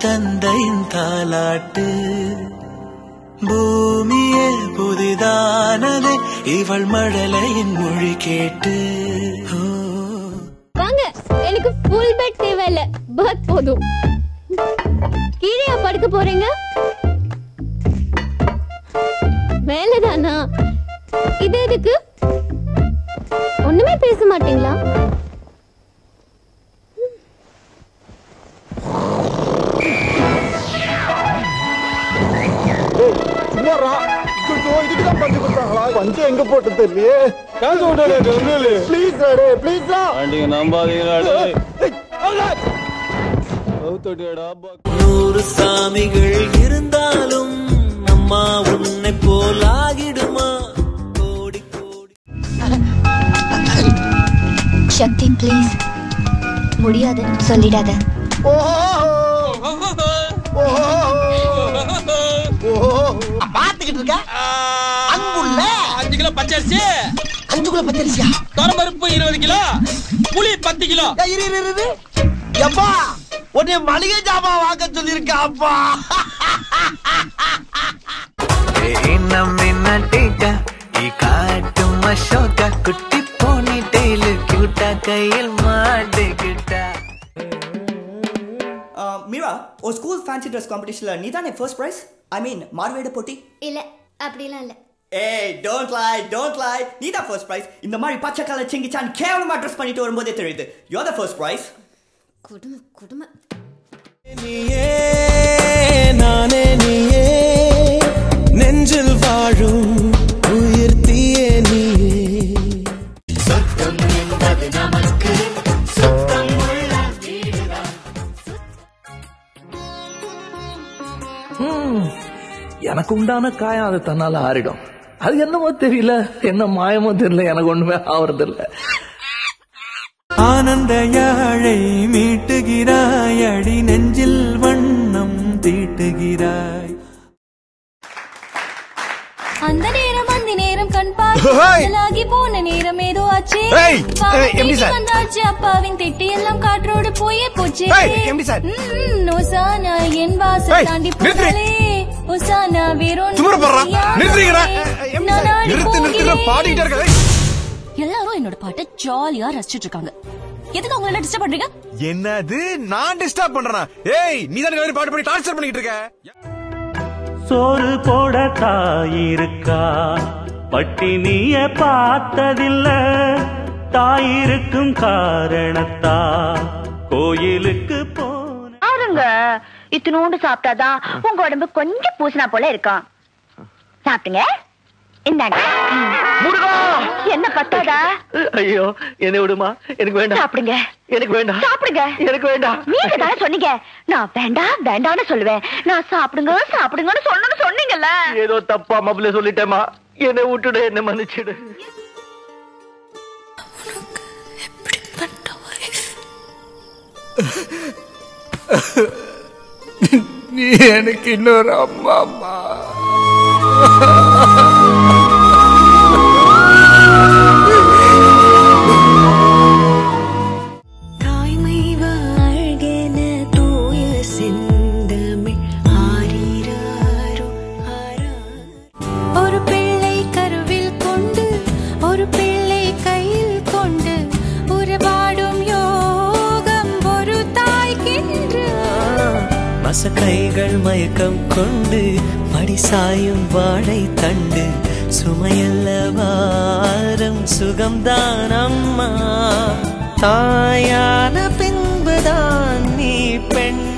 தந்தையின் தாலாட்டு பூமியே புதிதானது இவள் மழலையின் மொழி கேட்டு ஓ வாங்க எனக்கு ஃபுல் பெட் தேவையில்ல பர்த் போதும் கீழே படுக்க போறீங்க மேலதானா இது எதுக்கு ஒண்ணுமே பேச மாட்டீங்களா சும்மாடா ஐயோ, இதுக்குதான் பஞ்சு கொடுத்தாங்களா பஞ்சு எங்க போட்டு தெரியலையே காசு விட்டாடே ப்ளீஸ் டே ப்ளீஸ் வண்டிங்க நம்பாதீங்கடா நூறு சாமிகள் இருந்தாலும் அம்மா உன்னை போல் ஆகிடுமா கோடி கோடி சக்தி ப்ளீஸ் முடியாது சொல்லிடாத பாத்துக்கிட்டு இருக்க அன்புள்ள அஞ்சு கிலோ பச்சரிசி அஞ்சு கிலோ பச்சரிசியா பருப்பு இருபது கிலோ புளி பத்து கிலோ ஏய், இரு இரு இரு எப்பா உன்னை மளிகை ஜாமான் வாங்க சொல்லியிருக்க அப்பா இன்னும் மின்னட்டிக்க ಈ ಕಾಟು ಮಶೋಕ ಕುಟ್ಟಿ ಪೋನಿ ಟೈಲ್ ಕ್ಯೂಟ ಕೈಯಲ್ಲಿ ಮಾಡಿಕಿಟ್ಟ மீரா ஒரு ஸ்கூல் ஃபேன்சி ட்ரெஸ் காம்படிஷன்ல நீ தானே ஃபர்ஸ்ட் ப்ரைஸ் ஐ மீன் மார்வேட போட்டி இல்ல அப்படிலாம் இல்ல ஏய் டோன்ட் லை டோன்ட் லை நீ தான் ஃபர்ஸ்ட் ப்ரைஸ் இந்த மாதிரி பச்சை கலர் சிங்கிச்சான் கேவலமா ட்ரெஸ் பண்ணிட்டு வரும்போதே தெரியுது யூ த ஃபர்ஸ்ட் ப்ரைஸ் கொடுமை கொடுமை நீயே நானே நீயே நெஞ்சில் வாழும் உயிர் தீயே நீயே சொர்க்கம் என்பது நமக்கு சுத்தம் உள்ள எனக்கு உண்டான காயம் அது தன்னால ஆறிடும் அது என்னமோ தெரியல என்ன மாயமோ தெரியல எனக்கு ஒண்ணுமே ஆவறது இல்ல ஆனந்த யாழை மீட்டுகிறாய் அடி நெஞ்சில் வண்ணம் தீட்டுகிறாய் அந்த நேரம் அந்த நேரம் கண் ஹேய்! பார்த்தாகி போன நேரம் ஏதோ ஆச்சே ஹேய்! ஏய், MD சார். வந்தாச்சு அப்பாவின் திட்டி எல்லாம் காற்றோடு போயே போச்சே ஹேய், MD சார். ம், ஒசானா என் வாசல் ஹேய், தாண்டி நிறுத்து. போனாலே ஒசானா வேறொன்று சும்மா போடுறா தெரியாமலே நிறுத்துறீங்கடா நான் ஆடி நிறுத்து நிறுத்து போகிறேன். பாடிக்கிட்டே இருக்க ஏய். எல்லாரும் என்னோட பாட்டை ஜாலியா ரசிச்சிட்டு இருக்காங்க எதுக்கு அவங்க எல்லாம் டிஸ்டர்ப் பண்றீங்க என்னது நான் டிஸ்டர்ப் பண்றேனா ஏய் நீ தான் பாட்டு பண்ணி டார்ச்சர் பண்ணிட்டு இருக்க சோறு போட தாயிருக்கா பட்டினிய பார்த்ததில்ல தாயிருக்கும் காரணத்தா கோயிலுக்கு போன அவருங்க இத்தினோண்டு சாப்பிட்டாதான் உங்க உடம்பு கொஞ்சம் பூசினா போல இருக்கும் சாப்பிட்டுங்க இந்தாங்க என்ன பத்தாதா ஐயோ என்னை விடுமா எனக்கு வேண்டாம் சாப்பிடுங்க எனக்கு வேண்டாம் சாப்பிடுங்க எனக்கு வேண்டாம் நீங்க தானே சொன்னீங்க நான் வேண்டாம் வேண்டாம்னு சொல்லுவேன் நான் சாப்பிடுங்க சாப்பிடுங்கன்னு சொல்லணும்னு சொன்னீங்கல்ல ஏதோ தப்பா மப்பிள சொல்லிட்டேமா என்னை விட்டுடு என்ன மன்னிச்சிடு நீ எனக்கு இன்னொரு அம்மா அம்மா தாய்மை வாழ்கென தூய செந்தமிழ் ஆரீராரோ ஒரு பிள்ளை கருவில் கொண்டு ஒரு பிள்ளை கையில் கொண்டு உறவாடும் யோகம் ஒரு தாய்க்கின்று மசக்கைகள் மயக்கம் கொண்டு மடி சாயும் வாழை தண்டு சுமையல்ல வாரம் சுகம்தான் அம்மா தாயான பின்புதான் நீ பெண்